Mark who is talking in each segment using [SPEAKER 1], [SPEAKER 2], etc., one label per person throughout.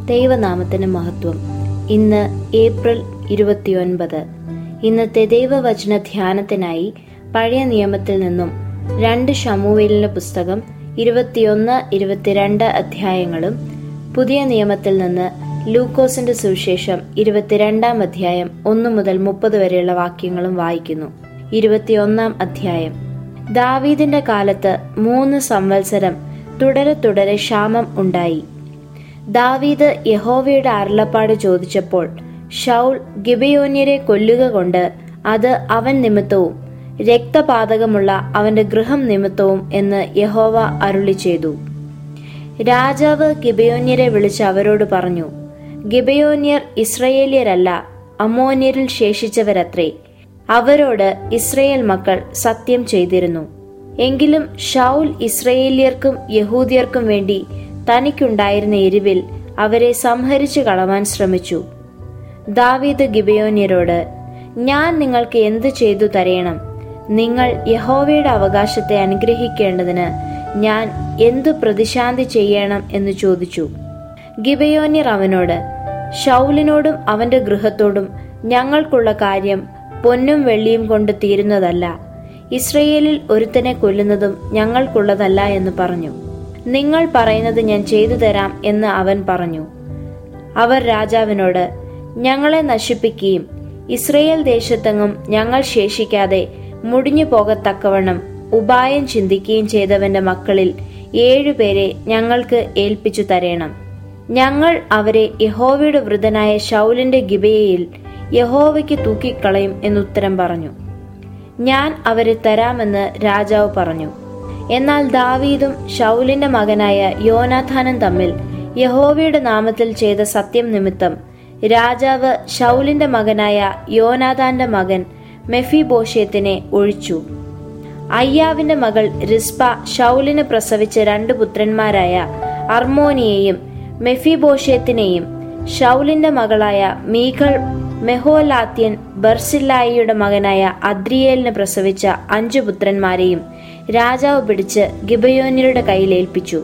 [SPEAKER 1] ദൈവനാമത്തിന് മഹത്വം ഇന്ന് ഏപ്രിൽ ഇരുപത്തിയൊൻപത് ഇന്നത്തെ ദൈവവചന ധ്യാനത്തിനായി പഴയ നിയമത്തിൽ നിന്നും രണ്ട് ഷമുവേലിന്റെ പുസ്തകം ഇരുപത്തിയൊന്ന് ഇരുപത്തിരണ്ട് അധ്യായങ്ങളും പുതിയ നിയമത്തിൽ നിന്ന് ലൂക്കോസിന്റെ സുവിശേഷം ഇരുപത്തിരണ്ടാം അധ്യായം ഒന്ന് മുതൽ മുപ്പത് വരെയുള്ള വാക്യങ്ങളും വായിക്കുന്നു ഇരുപത്തിയൊന്നാം അധ്യായം ദാവീദിന്റെ കാലത്ത് മൂന്ന് സംവത്സരം തുടരെ തുടരെ ക്ഷാമം ഉണ്ടായി ദാവീദ് യഹോവയുടെ അരുളപ്പാട് ചോദിച്ചപ്പോൾ ഷൗൽ ഗിബയോന്യരെ കൊല്ലുക കൊണ്ട് അത് അവൻ നിമിത്തവും രക്തപാതകമുള്ള അവന്റെ ഗൃഹം നിമിത്തവും എന്ന് യഹോവ അരുളി ചെയ്തു രാജാവ് ഗിബയോന്യരെ വിളിച്ച് അവരോട് പറഞ്ഞു ഗിബയോന്യർ ഇസ്രയേല്യരല്ല അമോന്യരിൽ ശേഷിച്ചവരത്രേ അവരോട് ഇസ്രയേൽ മക്കൾ സത്യം ചെയ്തിരുന്നു എങ്കിലും ഷൗൽ ഇസ്രയേല്യർക്കും യഹൂദിയർക്കും വേണ്ടി തനിക്കുണ്ടായിരുന്ന എരിവിൽ അവരെ സംഹരിച്ചു കളവാൻ ശ്രമിച്ചു ദാവീദ് ഗിബയോന്യരോട് ഞാൻ നിങ്ങൾക്ക് എന്ത് ചെയ്തു തരയണം നിങ്ങൾ യഹോവയുടെ അവകാശത്തെ അനുഗ്രഹിക്കേണ്ടതിന് ഞാൻ എന്തു പ്രതിശാന്തി ചെയ്യണം എന്ന് ചോദിച്ചു ഗിബയോന്യർ അവനോട് ഷൗലിനോടും അവന്റെ ഗൃഹത്തോടും ഞങ്ങൾക്കുള്ള കാര്യം പൊന്നും വെള്ളിയും കൊണ്ട് തീരുന്നതല്ല ഇസ്രയേലിൽ ഒരുത്തനെ കൊല്ലുന്നതും ഞങ്ങൾക്കുള്ളതല്ല എന്ന് പറഞ്ഞു നിങ്ങൾ പറയുന്നത് ഞാൻ ചെയ്തു തരാം എന്ന് അവൻ പറഞ്ഞു അവർ രാജാവിനോട് ഞങ്ങളെ നശിപ്പിക്കുകയും ഇസ്രയേൽ ദേശത്തെങ്ങും ഞങ്ങൾ ശേഷിക്കാതെ മുടിഞ്ഞു പോകത്തക്കവണ്ണം ഉപായം ചിന്തിക്കുകയും ചെയ്തവന്റെ മക്കളിൽ ഏഴുപേരെ ഞങ്ങൾക്ക് ഏൽപ്പിച്ചു തരേണം ഞങ്ങൾ അവരെ യഹോവയുടെ വൃതനായ ഷൗലിന്റെ ഗിബയയിൽ യഹോവയ്ക്ക് തൂക്കിക്കളയും എന്നുത്തരം പറഞ്ഞു ഞാൻ അവരെ തരാമെന്ന് രാജാവ് പറഞ്ഞു എന്നാൽ ദാവീദും ഷൗലിന്റെ മകനായ യോനാഥാനും തമ്മിൽ യഹോവയുടെ നാമത്തിൽ ചെയ്ത സത്യം നിമിത്തം രാജാവ് ഷൗലിന്റെ മകനായ യോനാഥാന്റെ മകൻ മെഫിബോഷേത്തിനെ ഒഴിച്ചു അയ്യാവിന്റെ മകൾ റിസ്പ ഷൗലിന് പ്രസവിച്ച രണ്ട് പുത്രന്മാരായ അർമോനിയെയും മെഫിബോഷേത്തിനെയും ഷൗലിന്റെ മകളായ മീഖൾ മെഹോലാത്യൻ ബർസില്ലായിയുടെ മകനായ അദ്രിയേലിന് പ്രസവിച്ച അഞ്ചു പുത്രന്മാരെയും രാജാവ് പിടിച്ച് ഗിബയോന്യരുടെ കയ്യിൽ ഏൽപ്പിച്ചു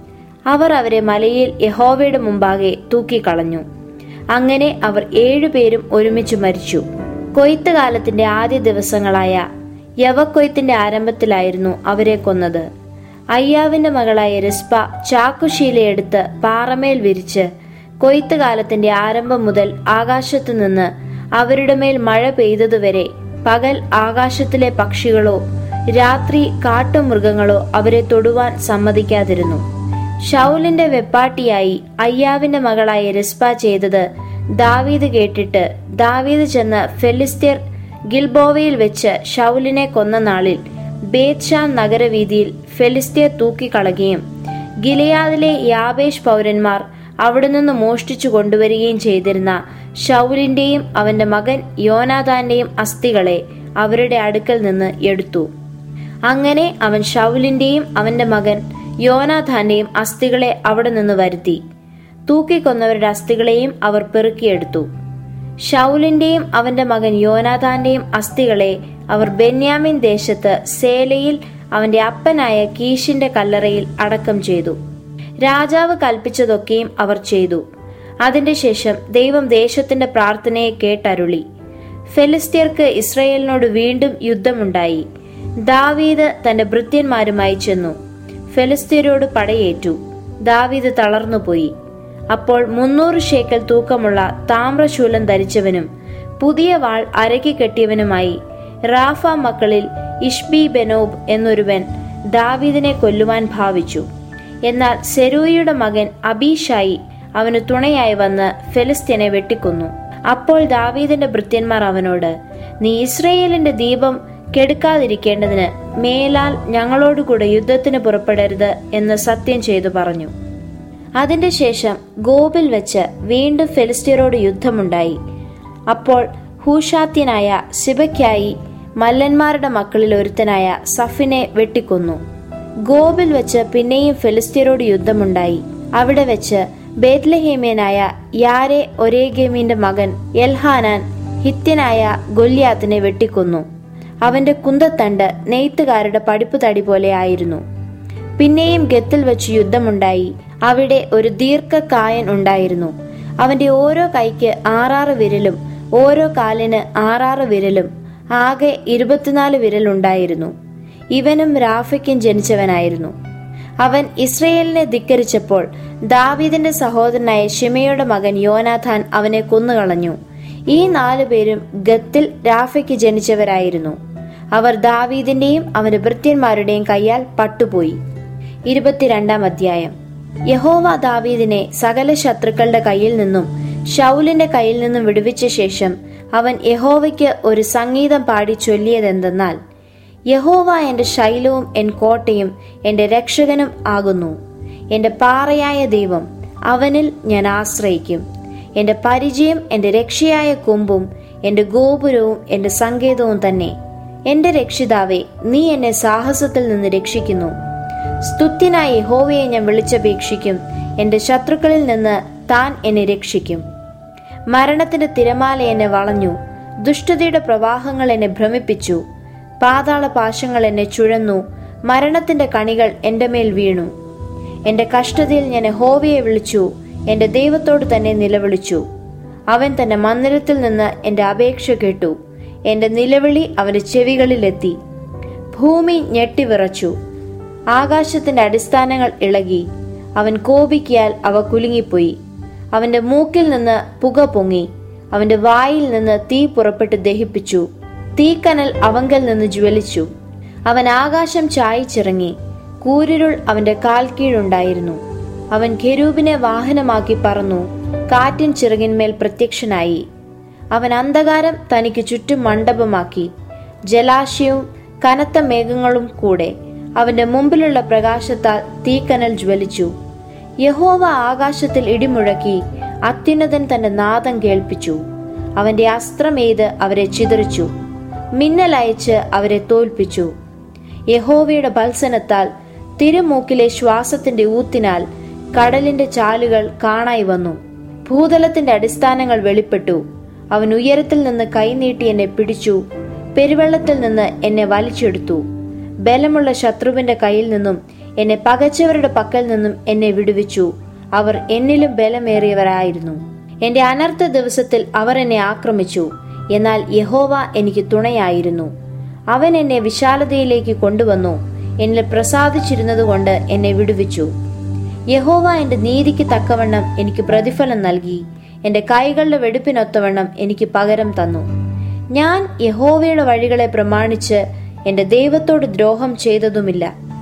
[SPEAKER 1] അവർ അവരെ മലയിൽ യഹോവയുടെ മുമ്പാകെ തൂക്കിക്കളഞ്ഞു അങ്ങനെ അവർ ഏഴുപേരും ഒരുമിച്ച് മരിച്ചു കൊയ്ത്ത് കാലത്തിന്റെ ആദ്യ ദിവസങ്ങളായ യവക്കൊയ്ത്തിന്റെ ആരംഭത്തിലായിരുന്നു അവരെ കൊന്നത് അയ്യാവിന്റെ മകളായ റിസ്പ ചാക്കുശീലയെടുത്ത് പാറമേൽ വിരിച്ച് കൊയ്ത്ത് കാലത്തിന്റെ ആരംഭം മുതൽ ആകാശത്തു നിന്ന് അവരുടെ മേൽ മഴ പെയ്തതുവരെ പകൽ ആകാശത്തിലെ പക്ഷികളോ രാത്രി കാട്ടുമൃഗങ്ങളോ അവരെ തൊടുവാൻ സമ്മതിക്കാതിരുന്നു ഷൗലിന്റെ വെപ്പാട്ടിയായി അയ്യാവിന്റെ മകളായ റിസ്പ ചെയ്തത് ദാവീദ് കേട്ടിട്ട് ദാവീദ് ചെന്ന് ഫെലിസ്തീർ ഗിൽബോവയിൽ വെച്ച് ഷൗലിനെ കൊന്ന നാളിൽ ബേത്ഷാൻ നഗരവീതിയിൽ ഫെലിസ്തീർ തൂക്കിക്കളയുകയും ഗിലയാദിലെ യാബേഷ് പൗരന്മാർ അവിടെ നിന്ന് മോഷ്ടിച്ചു കൊണ്ടുവരികയും ചെയ്തിരുന്ന ഷൗലിന്റെയും അവന്റെ മകൻ യോനാഥാന്റെയും അസ്ഥികളെ അവരുടെ അടുക്കൽ നിന്ന് എടുത്തു അങ്ങനെ അവൻ ഷൗലിന്റെയും അവന്റെ മകൻ യോനാഥാന്റെയും അസ്ഥികളെ അവിടെ നിന്ന് വരുത്തി തൂക്കിക്കൊന്നവരുടെ അസ്ഥികളെയും അവർ പെറുക്കിയെടുത്തു ഷൗലിന്റെയും അവന്റെ മകൻ യോനാഥാന്റെയും അസ്ഥികളെ അവർ ബെന്യാമിൻ ദേശത്ത് സേലയിൽ അവന്റെ അപ്പനായ കീഷിന്റെ കല്ലറയിൽ അടക്കം ചെയ്തു രാജാവ് കൽപ്പിച്ചതൊക്കെയും അവർ ചെയ്തു അതിന്റെ ശേഷം ദൈവം ദേശത്തിന്റെ പ്രാർത്ഥനയെ കേട്ടരുളി ഫെലിസ്തീർക്ക് ഇസ്രയേലിനോട് വീണ്ടും യുദ്ധമുണ്ടായി ദാവീദ് തന്റെ ഭൃത്യന്മാരുമായി ചെന്നു ഫെലിസ്തീരോട് പടയേറ്റു ദാവീദ് തളർന്നുപോയി അപ്പോൾ മുന്നൂറ് ഷേക്കൽ തൂക്കമുള്ള താമ്രശൂലം ധരിച്ചവനും പുതിയ വാൾ അരക്കി കെട്ടിയവനുമായി റാഫ മക്കളിൽ ഇഷ്ബി ബെനോബ് എന്നൊരുവൻ ദാവീദിനെ കൊല്ലുവാൻ ഭാവിച്ചു എന്നാൽ സെരൂയിയുടെ മകൻ അബീഷായി അവന് തുണയായി വന്ന് ഫെലിസ്ത്യനെ വെട്ടിക്കൊന്നു അപ്പോൾ ദാവീദിന്റെ ഭൃത്യന്മാർ അവനോട് നീ ഇസ്രയേലിന്റെ ദീപം കെടുക്കാതിരിക്കേണ്ടതിന് മേലാൽ ഞങ്ങളോടുകൂടെ യുദ്ധത്തിന് പുറപ്പെടരുത് എന്ന് സത്യം ചെയ്തു പറഞ്ഞു അതിന്റെ ശേഷം ഗോബിൽ വെച്ച് വീണ്ടും ഫെലിസ്തീനോട് യുദ്ധമുണ്ടായി അപ്പോൾ ഹൂഷാത്യനായ സിബയ്ക്കായി മല്ലന്മാരുടെ മക്കളിൽ ഒരുത്തനായ സഫിനെ വെട്ടിക്കൊന്നു ഗോബിൽ വെച്ച് പിന്നെയും ഫെലിസ്തീനോട് യുദ്ധമുണ്ടായി അവിടെ വെച്ച് ബേത്ലഹേമ്യനായ യാരെ ഒരേഗേമിന്റെ മകൻ എൽഹാനാൻ ഹിത്യനായ ഗൊല്യാത്തിനെ വെട്ടിക്കൊന്നു അവന്റെ കുന്തത്തണ്ട് നെയ്ത്തുകാരുടെ പടിപ്പ് തടി പോലെ ആയിരുന്നു പിന്നെയും ഗത്തിൽ വെച്ച് യുദ്ധമുണ്ടായി അവിടെ ഒരു ദീർഘകായൻ ഉണ്ടായിരുന്നു അവന്റെ ഓരോ കൈക്ക് ആറാറ് വിരലും ഓരോ കാലിന് ആറാറ് വിരലും ആകെ ഇരുപത്തിനാല് വിരലുണ്ടായിരുന്നു ഇവനും രാഫയ്ക്കും ജനിച്ചവനായിരുന്നു അവൻ ഇസ്രയേലിനെ ധിക്കരിച്ചപ്പോൾ ദാവീദിന്റെ സഹോദരനായ ഷിമയുടെ മകൻ യോനാഥാൻ അവനെ കൊന്നുകളഞ്ഞു ഈ നാലു പേരും ഗത്തിൽ രാഫയ്ക്ക് ജനിച്ചവരായിരുന്നു അവർ ദാവീദിന്റെയും അവന്റെ ഭൃത്യന്മാരുടെയും കയ്യാൽ പട്ടുപോയി ഇരുപത്തിരണ്ടാം അധ്യായം യഹോവ ദാവീദിനെ സകല ശത്രുക്കളുടെ കയ്യിൽ നിന്നും ഷൗലിന്റെ കയ്യിൽ നിന്നും വിടുവിച്ച ശേഷം അവൻ യഹോവയ്ക്ക് ഒരു സംഗീതം പാടി ചൊല്ലിയതെന്തെന്നാൽ യഹോവ എന്റെ ശൈലവും എൻ കോട്ടയും എന്റെ രക്ഷകനും ആകുന്നു എന്റെ പാറയായ ദൈവം അവനിൽ ഞാൻ ആശ്രയിക്കും എന്റെ പരിചയം എന്റെ രക്ഷയായ കൊമ്പും എന്റെ ഗോപുരവും എന്റെ സങ്കേതവും തന്നെ എന്റെ രക്ഷിതാവേ നീ എന്നെ സാഹസത്തിൽ നിന്ന് രക്ഷിക്കുന്നു സ്തുത്യനായ യഹോവയെ ഞാൻ വിളിച്ചപേക്ഷിക്കും എന്റെ ശത്രുക്കളിൽ നിന്ന് താൻ എന്നെ രക്ഷിക്കും മരണത്തിന്റെ തിരമാല എന്നെ വളഞ്ഞു ദുഷ്ടതയുടെ പ്രവാഹങ്ങൾ എന്നെ ഭ്രമിപ്പിച്ചു പാതാള പാശങ്ങൾ എന്നെ ചുഴന്നു മരണത്തിന്റെ കണികൾ എന്റെ മേൽ വീണു എന്റെ കഷ്ടതയിൽ ഞാൻ യഹോവയെ വിളിച്ചു എന്റെ ദൈവത്തോട് തന്നെ നിലവിളിച്ചു അവൻ തന്റെ മന്ദിരത്തിൽ നിന്ന് എന്റെ അപേക്ഷ കേട്ടു എന്റെ നിലവിളി അവന്റെ ചെവികളിലെത്തി ഭൂമി ഞെട്ടിവിറച്ചു ആകാശത്തിന്റെ അടിസ്ഥാനങ്ങൾ ഇളകി അവൻ കോപിക്കിയാൽ അവ കുലുങ്ങിപ്പോയി അവന്റെ മൂക്കിൽ നിന്ന് പുക പൊങ്ങി അവന്റെ വായിൽ നിന്ന് തീ പുറപ്പെട്ട് ദഹിപ്പിച്ചു തീക്കനൽ അവങ്കൽ നിന്ന് ജ്വലിച്ചു അവൻ ആകാശം ചായച്ചിറങ്ങി കൂരിരുൾ അവന്റെ കാൽ കീഴുണ്ടായിരുന്നു അവൻ കെരൂബിനെ വാഹനമാക്കി പറന്നു കാറ്റിൻ ചിറകിന്മേൽ പ്രത്യക്ഷനായി അവൻ അന്ധകാരം തനിക്ക് ചുറ്റും മണ്ഡപമാക്കി ജലാശയവും കനത്ത മേഘങ്ങളും കൂടെ അവന്റെ മുമ്പിലുള്ള പ്രകാശത്താൽ തീക്കനൽ ജ്വലിച്ചു യഹോവ ആകാശത്തിൽ ഇടിമുഴക്കി അത്യുന്നതൻ തന്റെ നാദം കേൾപ്പിച്ചു അവന്റെ അസ്ത്രമെയ്ത് അവരെ ചിതറിച്ചു മിന്നലയച്ച് അവരെ തോൽപ്പിച്ചു യഹോവയുടെ ബത്സനത്താൽ തിരുമൂക്കിലെ ശ്വാസത്തിന്റെ ഊത്തിനാൽ കടലിന്റെ ചാലുകൾ കാണായി വന്നു ഭൂതലത്തിന്റെ അടിസ്ഥാനങ്ങൾ വെളിപ്പെട്ടു അവൻ ഉയരത്തിൽ നിന്ന് കൈനീട്ടി എന്നെ പിടിച്ചു പെരുവെള്ളത്തിൽ നിന്ന് എന്നെ വലിച്ചെടുത്തു ബലമുള്ള ശത്രുവിന്റെ കയ്യിൽ നിന്നും എന്നെ പകച്ചവരുടെ പക്കൽ നിന്നും എന്നെ വിടുവിച്ചു അവർ എന്നിലും ബലമേറിയവരായിരുന്നു എന്റെ അനർത്ഥ ദിവസത്തിൽ അവർ എന്നെ ആക്രമിച്ചു എന്നാൽ യഹോവ എനിക്ക് തുണയായിരുന്നു അവൻ എന്നെ വിശാലതയിലേക്ക് കൊണ്ടുവന്നു എന്നിൽ പ്രസാദിച്ചിരുന്നതുകൊണ്ട് എന്നെ വിടുവിച്ചു യഹോവ എന്റെ നീതിക്ക് തക്കവണ്ണം എനിക്ക് പ്രതിഫലം നൽകി എന്റെ കൈകളുടെ വെടുപ്പിനൊത്തവണ്ണം എനിക്ക് പകരം തന്നു ഞാൻ യഹോവയുടെ വഴികളെ പ്രമാണിച്ച് എന്റെ ദൈവത്തോട് ദ്രോഹം ചെയ്തതുമില്ല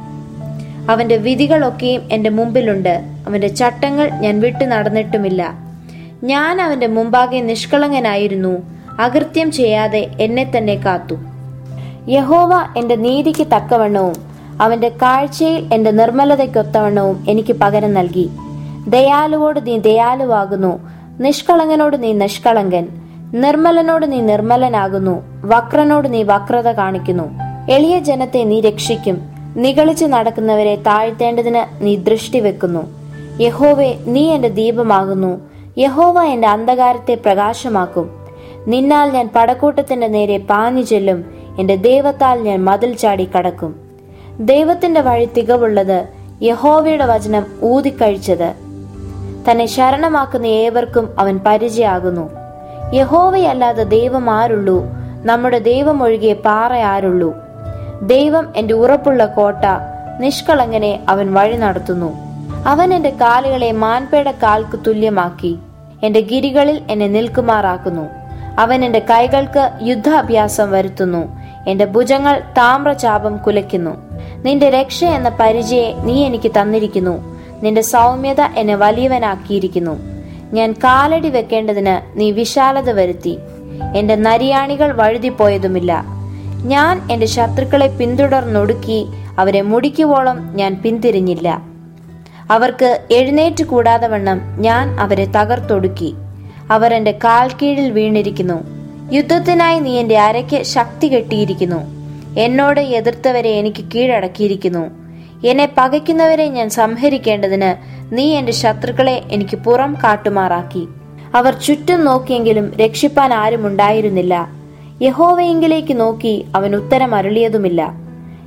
[SPEAKER 1] അവന്റെ വിധികളൊക്കെയും എന്റെ മുമ്പിലുണ്ട് അവന്റെ ചട്ടങ്ങൾ ഞാൻ വിട്ടു നടന്നിട്ടുമില്ല ഞാൻ അവന്റെ മുമ്പാകെ നിഷ്കളങ്കനായിരുന്നു അകൃത്യം ചെയ്യാതെ എന്നെ തന്നെ കാത്തു യഹോവ എന്റെ നീതിക്ക് തക്കവണ്ണവും അവന്റെ കാഴ്ചയിൽ എന്റെ നിർമ്മലതയ്ക്കൊത്തവണ്ണവും എനിക്ക് പകരം നൽകി ദയാലുവോട് നീ ദയാലുവാകുന്നു നിഷ്കളങ്കനോട് നീ നിഷ്കളങ്കൻ നിർമ്മലനോട് നീ നിർമ്മലനാകുന്നു വക്രനോട് നീ വക്രത കാണിക്കുന്നു എളിയ ജനത്തെ നീ രക്ഷിക്കും നിഗളിച്ചു നടക്കുന്നവരെ താഴ്ത്തേണ്ടതിന് നീ ദൃഷ്ടി വെക്കുന്നു യഹോവേ നീ എന്റെ ദീപമാകുന്നു യഹോവ എന്റെ അന്ധകാരത്തെ പ്രകാശമാക്കും നിന്നാൽ ഞാൻ പടക്കൂട്ടത്തിന്റെ നേരെ പാഞ്ഞു ചെല്ലും എന്റെ ദൈവത്താൽ ഞാൻ മതിൽ ചാടി കടക്കും ദൈവത്തിന്റെ വഴി തികവുള്ളത് യഹോവയുടെ വചനം ഊതിക്കഴിച്ചത് തന്നെ ശരണമാക്കുന്ന ഏവർക്കും അവൻ പരിചയാകുന്നു യഹോവയല്ലാതെ ദൈവം ആരുള്ളൂ നമ്മുടെ ദൈവം ഒഴികെ പാറ ആരുള്ളൂ ദൈവം എന്റെ ഉറപ്പുള്ള കോട്ട നിഷ്കളങ്കനെ അവൻ വഴി നടത്തുന്നു അവൻ എന്റെ കാലുകളെ മാൻപേട കാൽക്ക് തുല്യമാക്കി എന്റെ ഗിരികളിൽ എന്നെ നിൽക്കുമാറാക്കുന്നു അവൻ എന്റെ കൈകൾക്ക് യുദ്ധാഭ്യാസം വരുത്തുന്നു എന്റെ ഭുജങ്ങൾ താമ്രചാപം കുലയ്ക്കുന്നു നിന്റെ രക്ഷ എന്ന പരിചയെ നീ എനിക്ക് തന്നിരിക്കുന്നു നിന്റെ സൗമ്യത എന്നെ വലിയവനാക്കിയിരിക്കുന്നു ഞാൻ കാലടി വെക്കേണ്ടതിന് നീ വിശാലത വരുത്തി എന്റെ നരിയാണികൾ വഴുതിപ്പോയതുമില്ല ഞാൻ എന്റെ ശത്രുക്കളെ പിന്തുടർന്നൊടുക്കി അവരെ മുടിക്കുവോളം ഞാൻ പിന്തിരിഞ്ഞില്ല അവർക്ക് എഴുന്നേറ്റ് കൂടാതെ വണ്ണം ഞാൻ അവരെ തകർത്തൊടുക്കി അവർ എന്റെ കാൽ കീഴിൽ വീണിരിക്കുന്നു യുദ്ധത്തിനായി നീ എന്റെ അരയ്ക്ക് ശക്തി കെട്ടിയിരിക്കുന്നു എന്നോട് എതിർത്തവരെ എനിക്ക് കീഴടക്കിയിരിക്കുന്നു എന്നെ പകയ്ക്കുന്നവരെ ഞാൻ സംഹരിക്കേണ്ടതിന് നീ എന്റെ ശത്രുക്കളെ എനിക്ക് പുറം കാട്ടുമാറാക്കി അവർ ചുറ്റും നോക്കിയെങ്കിലും രക്ഷിപ്പാൻ ആരും ഉണ്ടായിരുന്നില്ല യഹോവയെങ്കിലേക്ക് നോക്കി അവൻ ഉത്തരം അരുളിയതുമില്ല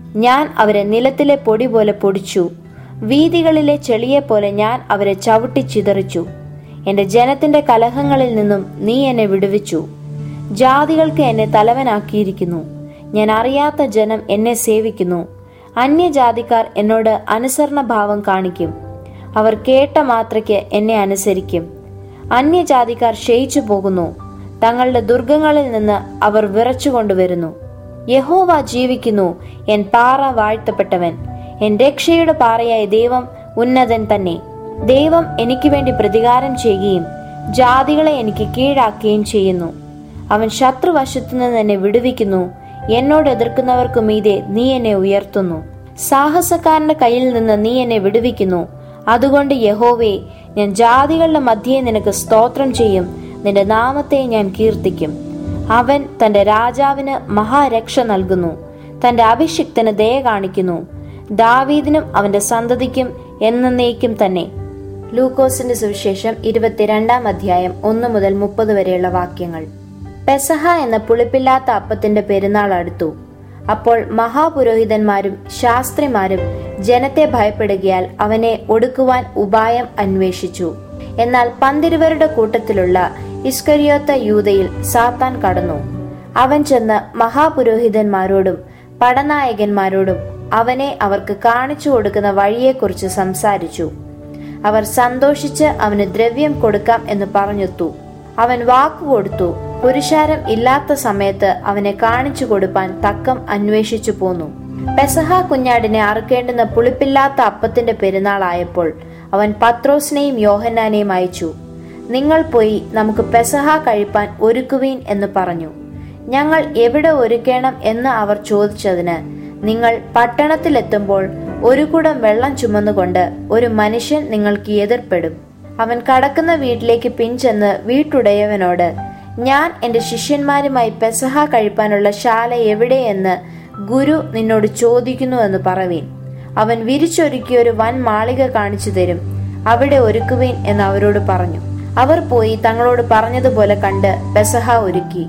[SPEAKER 1] ഞാൻ അവരെ നിലത്തിലെ പൊടി പോലെ പൊടിച്ചു വീതികളിലെ ചെളിയെപ്പോലെ ഞാൻ അവരെ ചവിട്ടി ചിതറിച്ചു എന്റെ ജനത്തിന്റെ കലഹങ്ങളിൽ നിന്നും നീ എന്നെ വിടുവിച്ചു ജാതികൾക്ക് എന്നെ തലവനാക്കിയിരിക്കുന്നു ഞാൻ അറിയാത്ത ജനം എന്നെ സേവിക്കുന്നു അന്യജാതിക്കാർ എന്നോട് അനുസരണ ഭാവം കാണിക്കും അവർ കേട്ട മാത്രയ്ക്ക് എന്നെ അനുസരിക്കും അന്യജാതിക്കാർ ക്ഷയിച്ചു പോകുന്നു തങ്ങളുടെ ദുർഗങ്ങളിൽ നിന്ന് അവർ വിറച്ചുകൊണ്ടുവരുന്നു യഹോവ ജീവിക്കുന്നു എൻ പാറ വാഴ്ത്തപ്പെട്ടവൻ എൻ രക്ഷയുടെ പാറയായ ദൈവം ഉന്നതൻ തന്നെ ദൈവം എനിക്ക് വേണ്ടി പ്രതികാരം ചെയ്യുകയും ജാതികളെ എനിക്ക് കീഴാക്കുകയും ചെയ്യുന്നു അവൻ ശത്രുവശത്തു നിന്ന് എന്നെ വിടുവിക്കുന്നു എന്നോട് എതിർക്കുന്നവർക്കു മീതെ നീ എന്നെ ഉയർത്തുന്നു സാഹസക്കാരന്റെ കയ്യിൽ നിന്ന് നീ എന്നെ വിടുവിക്കുന്നു അതുകൊണ്ട് യഹോവേ ഞാൻ ജാതികളുടെ മധ്യേ നിനക്ക് സ്തോത്രം ചെയ്യും നിന്റെ നാമത്തെ ഞാൻ കീർത്തിക്കും അവൻ തന്റെ രാജാവിന് മഹാരക്ഷ നൽകുന്നു തന്റെ അഭിഷിക്തന് ദയ കാണിക്കുന്നു ദാവീദിനും അവന്റെ സന്തതിക്കും എന്നേക്കും തന്നെ ലൂക്കോസിന്റെ സുവിശേഷം ഇരുപത്തിരണ്ടാം അധ്യായം ഒന്ന് മുതൽ മുപ്പത് വരെയുള്ള വാക്യങ്ങൾ പെസഹ എന്ന പുളിപ്പില്ലാത്ത അപ്പത്തിന്റെ പെരുന്നാൾ അടുത്തു അപ്പോൾ മഹാപുരോഹിതന്മാരും ശാസ്ത്രിമാരും ജനത്തെ ഭയപ്പെടുകയാൽ അവനെ ഒടുക്കുവാൻ ഉപായം അന്വേഷിച്ചു എന്നാൽ പന്തിരുവരുടെ കൂട്ടത്തിലുള്ള ഇസ്കരിയോത്ത യൂതയിൽ സാത്താൻ കടന്നു അവൻ ചെന്ന് മഹാപുരോഹിതന്മാരോടും പടനായകന്മാരോടും അവനെ അവർക്ക് കാണിച്ചു കൊടുക്കുന്ന വഴിയെക്കുറിച്ച് സംസാരിച്ചു അവർ സന്തോഷിച്ച് അവന് ദ്രവ്യം കൊടുക്കാം എന്ന് പറഞ്ഞൊത്തു അവൻ വാക്കു കൊടുത്തു പുരുഷാരം ഇല്ലാത്ത സമയത്ത് അവനെ കാണിച്ചു കൊടുപ്പാൻ തക്കം അന്വേഷിച്ചു പോന്നു പെസഹ കുഞ്ഞാടിനെ അറുക്കേണ്ടുന്ന പുളിപ്പില്ലാത്ത അപ്പത്തിന്റെ പെരുന്നാളായപ്പോൾ അവൻ പത്രോസിനെയും യോഹന്നാനെയും അയച്ചു നിങ്ങൾ പോയി നമുക്ക് പെസഹ കഴിപ്പാൻ ഒരുക്കുവീൻ എന്ന് പറഞ്ഞു ഞങ്ങൾ എവിടെ ഒരുക്കണം എന്ന് അവർ ചോദിച്ചതിന് നിങ്ങൾ പട്ടണത്തിലെത്തുമ്പോൾ ഒരു കുടം വെള്ളം ചുമന്നുകൊണ്ട് ഒരു മനുഷ്യൻ നിങ്ങൾക്ക് എതിർപ്പെടും അവൻ കടക്കുന്ന വീട്ടിലേക്ക് പിൻചെന്ന് വീട്ടുടയവനോട് ഞാൻ എന്റെ ശിഷ്യന്മാരുമായി പെസഹ കഴിപ്പാനുള്ള ശാല എവിടെയെന്ന് ഗുരു നിന്നോട് ചോദിക്കുന്നു എന്ന് പറവീൻ അവൻ വിരിച്ചൊരുക്കിയ ഒരു വൻ മാളിക കാണിച്ചു തരും അവിടെ ഒരുക്കുവീൻ എന്ന് അവരോട് പറഞ്ഞു അവർ പോയി തങ്ങളോട് പറഞ്ഞതുപോലെ കണ്ട് പെസഹ ഒരുക്കി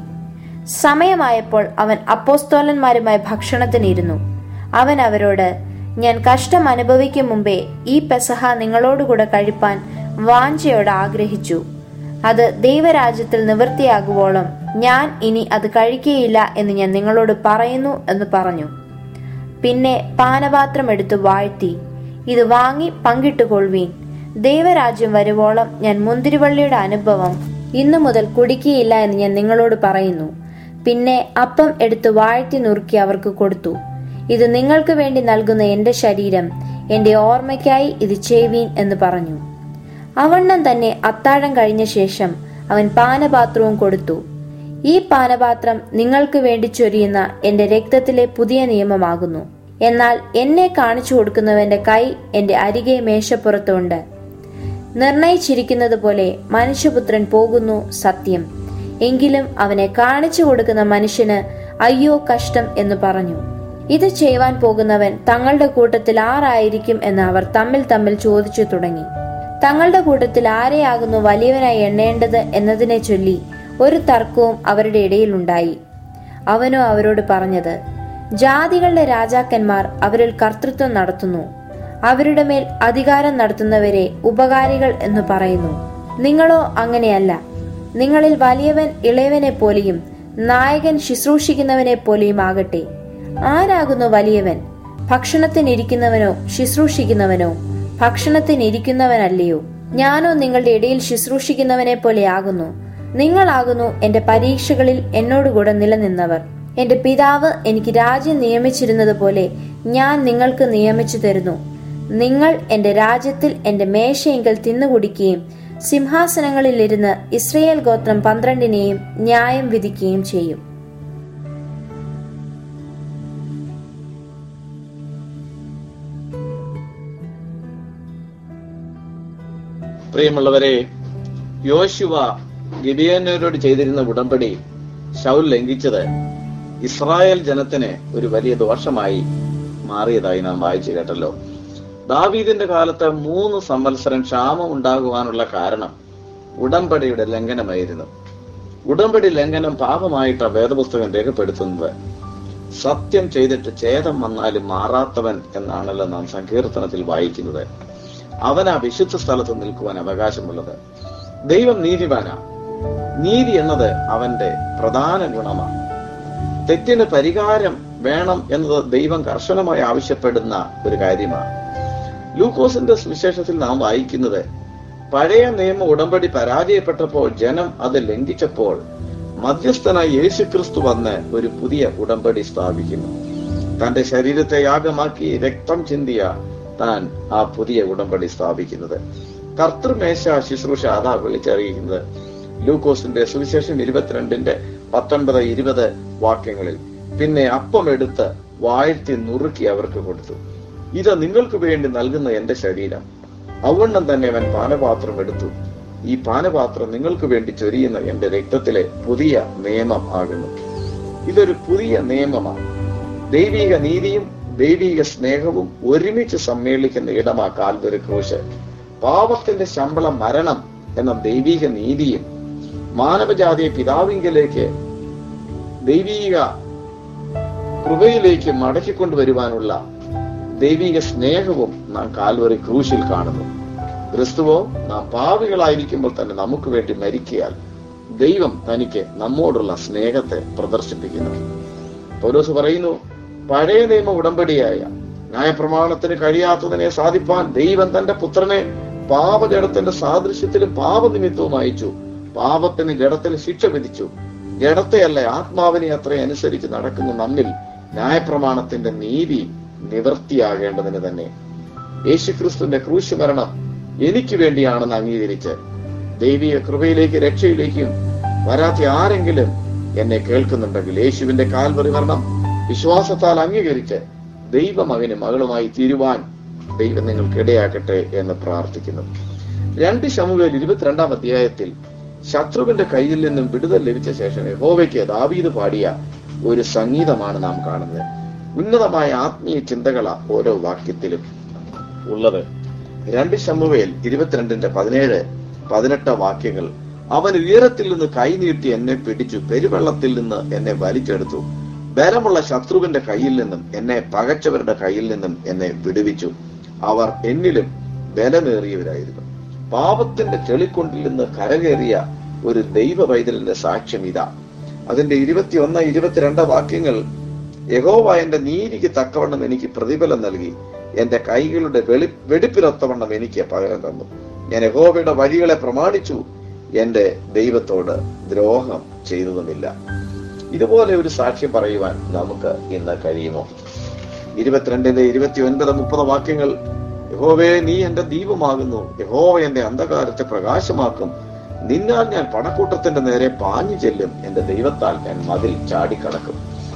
[SPEAKER 1] സമയമായപ്പോൾ അവൻ അപ്പോസ്തോലന്മാരുമായി ഭക്ഷണത്തിനിരുന്നു അവൻ അവരോട് ഞാൻ കഷ്ടം അനുഭവിക്കും മുമ്പേ ഈ പെസഹ നിങ്ങളോടുകൂടെ കഴിപ്പാൻ വാഞ്ചയോട് ആഗ്രഹിച്ചു അത് ദൈവരാജ്യത്തിൽ നിവൃത്തിയാകുവോളം ഞാൻ ഇനി അത് കഴിക്കുകയില്ല എന്ന് ഞാൻ നിങ്ങളോട് പറയുന്നു എന്ന് പറഞ്ഞു പിന്നെ പാനപാത്രം എടുത്തു വാഴ്ത്തി ഇത് വാങ്ങി പങ്കിട്ടുകൊള്ളുവീൻ ദൈവരാജ്യം വരുവോളം ഞാൻ മുന്തിരിവള്ളിയുടെ അനുഭവം ഇന്നു മുതൽ കുടിക്കുകയില്ല എന്ന് ഞാൻ നിങ്ങളോട് പറയുന്നു പിന്നെ അപ്പം എടുത്ത് വാഴ്ത്തി നുറുക്കി അവർക്ക് കൊടുത്തു ഇത് നിങ്ങൾക്ക് വേണ്ടി നൽകുന്ന എന്റെ ശരീരം എന്റെ ഓർമ്മയ്ക്കായി ഇത് ചെയ്വീൻ എന്ന് പറഞ്ഞു അവണ്ണം തന്നെ അത്താഴം കഴിഞ്ഞ ശേഷം അവൻ പാനപാത്രവും കൊടുത്തു ഈ പാനപാത്രം നിങ്ങൾക്ക് വേണ്ടി ചൊരിയുന്ന എന്റെ രക്തത്തിലെ പുതിയ നിയമമാകുന്നു എന്നാൽ എന്നെ കാണിച്ചു കൊടുക്കുന്നവന്റെ കൈ എന്റെ അരികെ മേശപ്പുറത്തുണ്ട് നിർണയിച്ചിരിക്കുന്നത് പോലെ മനുഷ്യപുത്രൻ പോകുന്നു സത്യം എങ്കിലും അവനെ കാണിച്ചു കൊടുക്കുന്ന മനുഷ്യന് അയ്യോ കഷ്ടം എന്ന് പറഞ്ഞു ഇത് ചെയ്യുവാൻ പോകുന്നവൻ തങ്ങളുടെ കൂട്ടത്തിൽ ആരായിരിക്കും എന്ന് അവർ തമ്മിൽ തമ്മിൽ ചോദിച്ചു തുടങ്ങി തങ്ങളുടെ കൂട്ടത്തിൽ ആരെയാകുന്നു വലിയവനായി എണ്ണേണ്ടത് എന്നതിനെ ചൊല്ലി ഒരു തർക്കവും അവരുടെ ഇടയിൽ ഉണ്ടായി അവനോ അവരോട് പറഞ്ഞത് ജാതികളുടെ രാജാക്കന്മാർ അവരിൽ കർത്തൃത്വം നടത്തുന്നു അവരുടെ മേൽ അധികാരം നടത്തുന്നവരെ ഉപകാരികൾ എന്ന് പറയുന്നു നിങ്ങളോ അങ്ങനെയല്ല നിങ്ങളിൽ വലിയവൻ ഇളയവനെ പോലെയും നായകൻ ശുശ്രൂഷിക്കുന്നവനെ പോലെയും ആകട്ടെ ആരാകുന്നു വലിയവൻ ഭക്ഷണത്തിനിരിക്കുന്നവനോ ശുശ്രൂഷിക്കുന്നവനോ ഭക്ഷണത്തിനിരിക്കുന്നവനല്ലയോ ഞാനോ നിങ്ങളുടെ ഇടയിൽ ശുശ്രൂഷിക്കുന്നവനെ പോലെ ആകുന്നു നിങ്ങളാകുന്നു എന്റെ പരീക്ഷകളിൽ എന്നോടുകൂടെ നിലനിന്നവർ എന്റെ പിതാവ് എനിക്ക് രാജ്യം നിയമിച്ചിരുന്നത് പോലെ ഞാൻ നിങ്ങൾക്ക് നിയമിച്ചു തരുന്നു നിങ്ങൾ എന്റെ രാജ്യത്തിൽ എന്റെ മേശയെങ്കിൽ തിന്നുകുടിക്കുകയും സിംഹാസനങ്ങളിൽ ഇരുന്ന് ഇസ്രയേൽ ഗോത്രം പന്ത്രണ്ടിനെയും ന്യായം വിധിക്കുകയും ചെയ്യും
[SPEAKER 2] പ്രിയമുള്ളവരെ യോശുവ ഗിബിയനോരോട് ചെയ്തിരുന്ന ഉടമ്പടി ശൗൽ ലംഘിച്ചത് ഇസ്രായേൽ ജനത്തിന് ഒരു വലിയ ദോഷമായി മാറിയതായി നാം വായിച്ചു കേട്ടല്ലോ ദാവീദിന്റെ കാലത്ത് മൂന്ന് സംവത്സരം ക്ഷാമം ഉണ്ടാകുവാനുള്ള കാരണം ഉടമ്പടിയുടെ ലംഘനമായിരുന്നു ഉടമ്പടി ലംഘനം പാപമായിട്ടാണ് വേദപുസ്തകം രേഖപ്പെടുത്തുന്നത് സത്യം ചെയ്തിട്ട് ഛേദം വന്നാലും മാറാത്തവൻ എന്നാണല്ലോ നാം സങ്കീർത്തനത്തിൽ വായിക്കുന്നത് അവനാ വിശുദ്ധ സ്ഥലത്ത് നിൽക്കുവാൻ അവകാശമുള്ളത് ദൈവം നീതിമാനാ നീതി എന്നത് അവന്റെ പ്രധാന ഗുണമാണ് തെറ്റിന് പരിഹാരം വേണം എന്നത് ദൈവം കർശനമായി ആവശ്യപ്പെടുന്ന ഒരു കാര്യമാണ് ലൂക്കോസിന്റെ സുവിശേഷത്തിൽ നാം വായിക്കുന്നത് പഴയ നിയമ ഉടമ്പടി പരാജയപ്പെട്ടപ്പോൾ ജനം അത് ലംഘിച്ചപ്പോൾ മധ്യസ്ഥനായി യേശുക്രിസ്തു വന്ന് ഒരു പുതിയ ഉടമ്പടി സ്ഥാപിക്കുന്നു തന്റെ ശരീരത്തെ യാഗമാക്കി രക്തം ചിന്തിയ താൻ ആ പുതിയ ഉടമ്പടി സ്ഥാപിക്കുന്നത് കർത്തൃമേശ ശുശ്രൂഷ അതാ വിളിച്ചറിയിക്കുന്നത് ലൂക്കോസിന്റെ സുവിശേഷം ഇരുപത്തിരണ്ടിന്റെ പത്തൊൻപത് ഇരുപത് വാക്യങ്ങളിൽ പിന്നെ അപ്പം എടുത്ത് വാഴ്ത്തി നുറുക്കി അവർക്ക് കൊടുത്തു ഇത് നിങ്ങൾക്ക് വേണ്ടി നൽകുന്ന എന്റെ ശരീരം അവണ്ണം തന്നെ അവൻ പാനപാത്രം എടുത്തു ഈ പാനപാത്രം നിങ്ങൾക്ക് വേണ്ടി ചൊരിയുന്ന എന്റെ രക്തത്തിലെ പുതിയ നിയമം ആകുന്നു ഇതൊരു പുതിയ നിയമമാണ് ദൈവിക നീതിയും ദൈവിക സ്നേഹവും ഒരുമിച്ച് സമ്മേളിക്കുന്ന ഇടമാ കാൽവരി ക്രൂശ് പാപത്തിന്റെ ശമ്പളം മരണം എന്ന ദൈവിക നീതിയും മാനവജാതിയെ പിതാവിങ്കലേക്ക് ദൈവീക കൃപയിലേക്ക് മടക്കിക്കൊണ്ടുവരുവാനുള്ള ദൈവിക സ്നേഹവും നാം കാൽവറി ക്രൂശിൽ കാണുന്നു ക്രിസ്തുവോ നാം പാവികളായിരിക്കുമ്പോൾ തന്നെ നമുക്ക് വേണ്ടി മരിക്കയാൽ ദൈവം തനിക്ക് നമ്മോടുള്ള സ്നേഹത്തെ പ്രദർശിപ്പിക്കുന്നു പൗലോസ് പറയുന്നു പഴയ നിയമ ഉടമ്പടിയായ ന്യായപ്രമാണത്തിന് കഴിയാത്തതിനെ സാധിപ്പാൻ ദൈവം തന്റെ പുത്രനെ പാപജടത്തിന്റെ സാദൃശ്യത്തിലും പാപനിമിത്തവും അയച്ചു പാപത്തിന് ജഡത്തിന് ശിക്ഷ വിധിച്ചു ജഡത്തെയല്ല ആത്മാവിനെ അത്ര അനുസരിച്ച് നടക്കുന്ന നമ്മിൽ ന്യായപ്രമാണത്തിന്റെ നീതി നിവൃത്തിയാകേണ്ടതിന് തന്നെ യേശുക്രിസ്തുവിന്റെ ക്രൂശ് മരണം എനിക്ക് വേണ്ടിയാണെന്ന് അംഗീകരിച്ച് ദൈവിക കൃപയിലേക്ക് രക്ഷയിലേക്കും വരാത്ത ആരെങ്കിലും എന്നെ കേൾക്കുന്നുണ്ടെങ്കിൽ യേശുവിന്റെ കാൽവറി മരണം വിശ്വാസത്താൽ അംഗീകരിച്ച് ദൈവമകന് മകളുമായി തീരുവാൻ ദൈവം നിങ്ങൾക്ക് ഇടയാക്കട്ടെ എന്ന് പ്രാർത്ഥിക്കുന്നു രണ്ട് ശമുവേൽ ഇരുപത്തിരണ്ടാം അധ്യായത്തിൽ ശത്രുവിന്റെ കയ്യിൽ നിന്നും വിടുതൽ ലഭിച്ച ശേഷം യഹോവയ്ക്ക് ദാവീദ് പാടിയ ഒരു സംഗീതമാണ് നാം കാണുന്നത് ഉന്നതമായ ആത്മീയ ചിന്തകളാ ഓരോ വാക്യത്തിലും ഉള്ളത് രണ്ട് ശമുവേൽ ഇരുപത്തിരണ്ടിന്റെ പതിനേഴ് പതിനെട്ട് വാക്യങ്ങൾ അവൻ ഉയരത്തിൽ നിന്ന് കൈനീട്ടി എന്നെ പിടിച്ചു പെരുവെള്ളത്തിൽ നിന്ന് എന്നെ വലിച്ചെടുത്തു ബലമുള്ള ശത്രുവിന്റെ കയ്യിൽ നിന്നും എന്നെ പകച്ചവരുടെ കയ്യിൽ നിന്നും എന്നെ വിടുവിച്ചു അവർ എന്നിലും ബലമേറിയവരായിരുന്നു പാപത്തിന്റെ ചെളിക്കൊണ്ടിൽ നിന്ന് കരകയറിയ ഒരു ദൈവ വൈതലിന്റെ സാക്ഷ്യം ഇതാ അതിന്റെ ഇരുപത്തിയൊന്ന് ഇരുപത്തിരണ്ട് വാക്യങ്ങൾ യഹോവ എന്റെ നീതിക്ക് തക്കവണ്ണം എനിക്ക് പ്രതിഫലം നൽകി എന്റെ കൈകളുടെ വെളി വെടിപ്പിനൊത്തവണ്ണം എനിക്ക് പകരം തന്നു ഞാൻ യഹോവയുടെ വഴികളെ പ്രമാണിച്ചു എന്റെ ദൈവത്തോട് ദ്രോഹം ചെയ്തതുമില്ല ഇതുപോലെ ഒരു സാക്ഷ്യം പറയുവാൻ നമുക്ക് ഇന്ന് കഴിയുമോ ഇരുപത്തിരണ്ടിന്റെ ഇരുപത്തി ഒൻപത് മുപ്പത് വാക്യങ്ങൾ യഹോവേ നീ എന്റെ ദീപമാകുന്നു യഹോവ എന്റെ അന്ധകാരത്തെ പ്രകാശമാക്കും നിന്നാൽ ഞാൻ പടക്കൂട്ടത്തിന്റെ നേരെ പാഞ്ഞു ചെല്ലും എന്റെ ദൈവത്താൽ ഞാൻ മതിൽ ചാടിക്കടക്കും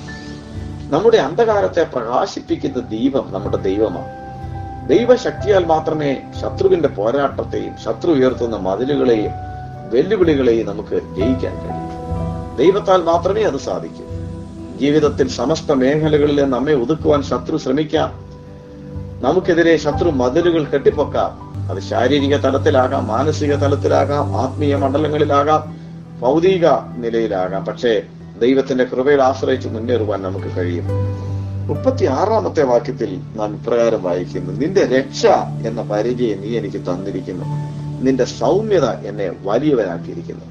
[SPEAKER 2] നമ്മുടെ അന്ധകാരത്തെ പ്രകാശിപ്പിക്കുന്ന ദീപം നമ്മുടെ ദൈവമാണ് ദൈവശക്തിയാൽ മാത്രമേ ശത്രുവിന്റെ പോരാട്ടത്തെയും ശത്രു ഉയർത്തുന്ന മതിലുകളെയും വെല്ലുവിളികളെയും നമുക്ക് ജയിക്കാൻ കഴിയൂ ദൈവത്താൽ മാത്രമേ അത് സാധിക്കൂ ജീവിതത്തിൽ സമസ്ത മേഖലകളിൽ നമ്മെ ഒതുക്കുവാൻ ശത്രു ശ്രമിക്കാം നമുക്കെതിരെ ശത്രു മതിലുകൾ കെട്ടിപ്പൊക്കാം അത് ശാരീരിക തലത്തിലാകാം മാനസിക തലത്തിലാകാം ആത്മീയ മണ്ഡലങ്ങളിലാകാം ഭൗതിക നിലയിലാകാം പക്ഷേ ദൈവത്തിന്റെ കൃപയിൽ ആശ്രയിച്ച് മുന്നേറുവാൻ നമുക്ക് കഴിയും മുപ്പത്തി ആറാമത്തെ വാക്യത്തിൽ നാം ഇപ്രകാരം വായിക്കുന്നു നിന്റെ രക്ഷ എന്ന പരിചയം നീ എനിക്ക് തന്നിരിക്കുന്നു നിന്റെ സൗമ്യത എന്നെ വലിയവനാക്കിയിരിക്കുന്നു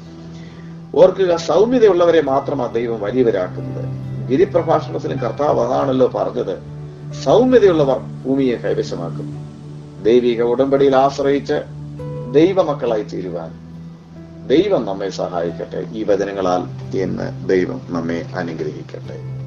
[SPEAKER 2] ഓർക്കുക സൗമ്യതയുള്ളവരെ മാത്രമാണ് ദൈവം വലിയവരാക്കുന്നത് ഗിരിപ്രഭാഷണത്തിലും കർത്താവ് അതാണല്ലോ പറഞ്ഞത് സൗമ്യതയുള്ളവർ ഭൂമിയെ കൈവശമാക്കും ദൈവിക ഉടമ്പടിയിൽ ആശ്രയിച്ച് ദൈവമക്കളായി തീരുവാൻ ദൈവം നമ്മെ സഹായിക്കട്ടെ ഈ വചനങ്ങളാൽ എന്ന് ദൈവം നമ്മെ അനുഗ്രഹിക്കട്ടെ